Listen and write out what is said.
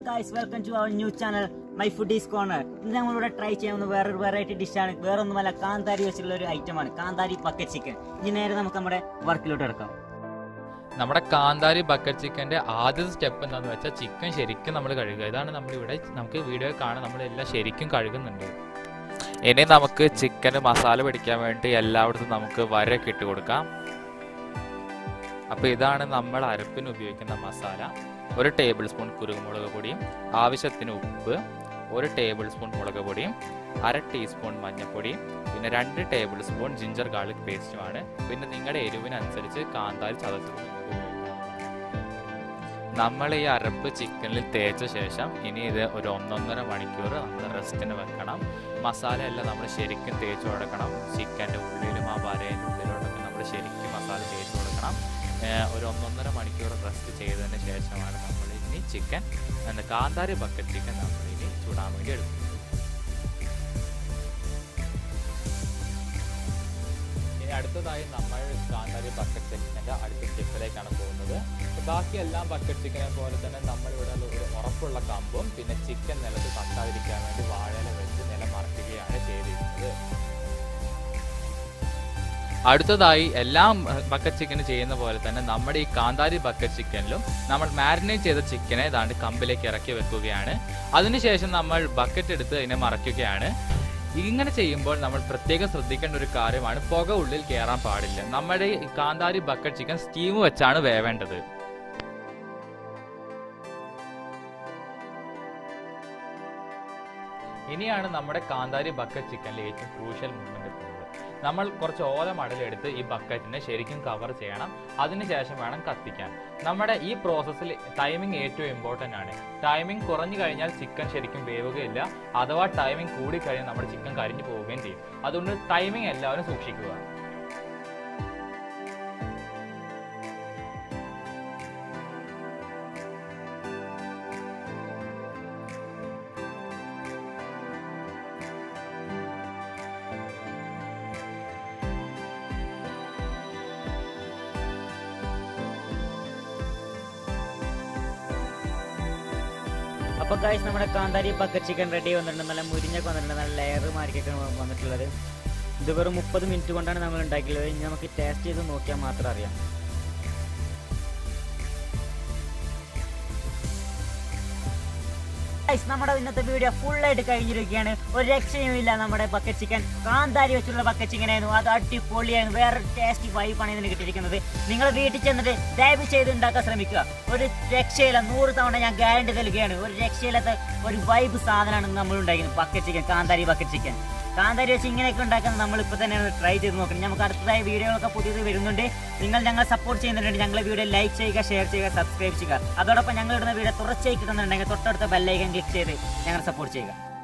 Guys welcome to our new channel my food is corner ഇന്ന് നമ്മളിവിടെ try ചെയ്യാവുന്ന വേറൊരു വെറൈറ്റി ഡിഷാണ് വേറൊന്നുമല്ല കാന്താരി വെച്ചിട്ടുള്ള ഒരു ഐറ്റമാണ് കാന്താരി ബക്കറ്റ് ചിക്കൻ ഇനി നേരെ നമുക്ക് നമ്മുടെ വർക്കിലോട്ട് എടുക്കാം നമ്മുടെ കാന്താരി ബക്കറ്റ് ചിക്കന്റെ ആദ്യത്തെ സ്റ്റെപ്പ് എന്താണെന്ന് വെച്ചാൽ ചിക്കൻ ശരിക്കും നമ്മൾ കഴുകുക ഇതാണ് നമ്മൾ ഇവിടെ നമുക്ക് വീഡിയോ കാണാൻ നമ്മളെല്ലാം ശരിക്കും കഴുകുന്നുണ്ട് ഇനി നമുക്ക് ചിക്കന് മസാല പിടിക്കാൻ വേണ്ടി എല്ലായിടത്തും നമുക്ക് വരയൊക്കെ ഇട്ട് കൊടുക്കാം അപ്പോൾ ഇതാണ് നമ്മൾ അരപ്പിന് ഉപയോഗിക്കുന്ന മസാല ഒരു ടേബിൾ സ്പൂൺ കുരുമുളക് പൊടിയും ആവശ്യത്തിന് ഉപ്പ് ഒരു ടേബിൾ സ്പൂൺ മുളക് പൊടിയും അര ടീസ്പൂൺ മഞ്ഞൾപ്പൊടിയും പിന്നെ രണ്ട് ടേബിൾ സ്പൂൺ ജിഞ്ചർ ഗാർലിക് പേസ്റ്റുമാണ് പിന്നെ നിങ്ങളുടെ എരിവിനനുസരിച്ച് കാന്താരി ചതച്ചത് നിങ്ങൾക്ക് ഉപയോഗിക്കാം. നമ്മൾ ഈ അരപ്പ് ചിക്കനിൽ തേച്ച ശേഷം ഇനി ഇത് ഒരു ഒന്നൊന്നര മണിക്കൂർ നമ്മൾ റെസ്റ്റിന് വെക്കണം മസാല എല്ലാം നമ്മൾ ശരിക്കും തേച്ച് കൊടുക്കണം ചിക്കൻ്റെ ഉള്ളിലും ആ വരേൻ്റെ ഉള്ളിലോട്ടൊക്കെ നമ്മൾ ശരിക്കും മസാല തേച്ച് കൊടുക്കണം ഏഹ് ഒരു ഒന്നൊന്നര മണിക്കൂർ റെസ്റ്റ് ചെയ്തതിന് ശേഷമാണ് നമ്മൾ ഇനി ചിക്കൻ എന്താ കാന്താരി ബക്കറ്റ് ചിക്കൻ നമ്മൾ ഇനി ചൂടാൻ വേണ്ടി എടുക്കും ഇനി അടുത്തതായി നമ്മൾ കാന്താരി ബക്കറ്റ് ചിക്കൻ്റെ അടുത്ത സ്റ്റെപ്പിലേക്കാണ് പോകുന്നത് അപ്പോൾ ബാക്കി എല്ലാം ബക്കറ്റ് ചിക്കനെ പോലെ തന്നെ നമ്മളിവിടെ ഒരു ഉറപ്പുള്ള കമ്പും പിന്നെ ചിക്കൻ നിലത്ത് തട്ടാതിരിക്കാൻ വേണ്ടി വാഴയില വെച്ച് നിലം മറക്കുകയാണ് ചെയ്തിരിക്കുന്നത് അടുത്തതായി എല്ലാം ബക്കറ്റ് ചിക്കന് ചെയ്യുന്ന പോലെ തന്നെ നമ്മുടെ ഈ കാന്താരി ബക്കറ്റ് ചിക്കനിലും നമ്മൾ മാരിനേറ്റ് ചെയ്ത ചിക്കനെ ഏതാണ്ട് കമ്പിലേക്ക് ഇറക്കി വെക്കുകയാണ് അതിനുശേഷം നമ്മൾ ബക്കറ്റ് എടുത്ത് അതിനെ മറയ്ക്കുകയാണ് ഇങ്ങനെ ചെയ്യുമ്പോൾ നമ്മൾ പ്രത്യേകം ശ്രദ്ധിക്കേണ്ട ഒരു കാര്യമാണ് പുക ഉള്ളിൽ കയറാൻ പാടില്ല നമ്മുടെ ഈ കാന്താരി ബക്കറ്റ് ചിക്കൻ സ്റ്റീം വെച്ചാണ് വേവേണ്ടത് ഇനിയാണ് നമ്മുടെ കാന്താരി ബക്കറ്റ് ചിക്കനിലെ ഏറ്റവും ക്രൂഷ്യൽ മൂവ്മെന്റ് എത്തുന്നത് നമ്മൾ കുറച്ച് ഓല മടലെടുത്ത് ഈ ബക്കറ്റിനെ ശരിക്കും കവർ ചെയ്യണം അതിനുശേഷം വേണം കത്തിക്കാൻ നമ്മുടെ ഈ പ്രോസസ്സിൽ ടൈമിംഗ് ഏറ്റവും ഇമ്പോർട്ടൻ്റ് ആണ് ടൈമിംഗ് കുറഞ്ഞു കഴിഞ്ഞാൽ ചിക്കൻ ശരിക്കും വേവുകയില്ല അഥവാ ടൈമിംഗ് കൂടി കഴിഞ്ഞാൽ നമ്മുടെ ചിക്കൻ കരിഞ്ഞു പോവുകയും ചെയ്യും അതുകൊണ്ട് ടൈമിംഗ് എല്ലാവരും സൂക്ഷിക്കുക അപ്പൊ ഗൈസ് നമ്മുടെ കാന്താരി ബക്കറ്റ് ചിക്കൻ റെഡി വന്നിട്ടുണ്ട് നല്ല മുരിഞ്ഞൊക്കെ വന്നിട്ടുണ്ട് നല്ല ലെയർ മാറിക്കൊക്കെ വന്നിട്ടുള്ളത് ഇത് വെറും മുപ്പത് മിനിറ്റ് കൊണ്ടാണ് നമ്മൾ ഉണ്ടാക്കിയുള്ളത് ഇനി നമുക്ക് ടേസ്റ്റ് ചെയ്ത് നോക്കിയാൽ മാത്രം അറിയാം ഗൈസ് നമ്മുടെ ഇന്നത്തെ വീഡിയോ ഫുൾ ആയിട്ട് കഴിഞ്ഞിരിക്കുകയാണ് ഒരു രക്ഷയുമില്ല നമ്മുടെ ബക്കറ്റ് ചിക്കൻ കാന്താരി വെച്ചുള്ള ബക്കറ്റ് ചിക്കൻ ആയിരുന്നു അത് അടിപൊളിയായിരുന്നു വേറെ ടേസ്റ്റി വൈബാണ് ഇതിന് കിട്ടിയിരിക്കുന്നത് നിങ്ങൾ വീട്ടിൽ ചെന്നിട്ട് ദയവ് ചെയ്ത് ഉണ്ടാക്കാൻ ശ്രമിക്കുക ഒരു രക്ഷയില്ല നൂറ് തവണ ഞാൻ ഗ്യാരണ്ടി നൽകുകയാണ് ഒരു രക്ഷയില്ലാത്ത ഒരു വൈബ് സാധനമാണ് നമ്മൾ ഉണ്ടാക്കുന്നത് ബക്കറ്റ് ചിക്കൻ കാന്താരി ബക്കറ്റ് ചിക്കൻ കാന്താരി വെച്ച് ഇങ്ങനെയൊക്കെ ഉണ്ടാക്കാൻ നമ്മൾ ഇപ്പോൾ തന്നെ ട്രൈ ചെയ്ത് നോക്കണം നമുക്ക് അടുത്തതായി വീഡിയോകളൊക്കെ പുതിയത് വരുന്നുണ്ട് നിങ്ങൾ ഞങ്ങളെ സപ്പോർട്ട് ചെയ്യുന്നുണ്ട് ഞങ്ങളെ വീഡിയോ ലൈക്ക് ചെയ്യുക ഷെയർ ചെയ്യുക സബ്സ്ക്രൈബ് ചെയ്യുക അതോടൊപ്പം ഞങ്ങൾ ഇടുന്ന വീഡിയോ തുടർച്ചയായി കിട്ടുന്നുണ്ടെങ്കിൽ തൊട്ടടുത്ത ബെല്ലൈക്കൻ ക്ലിക്ക് ചെയ്ത് ഞങ്ങൾ സപ്പോർട്ട് ചെയ്യുക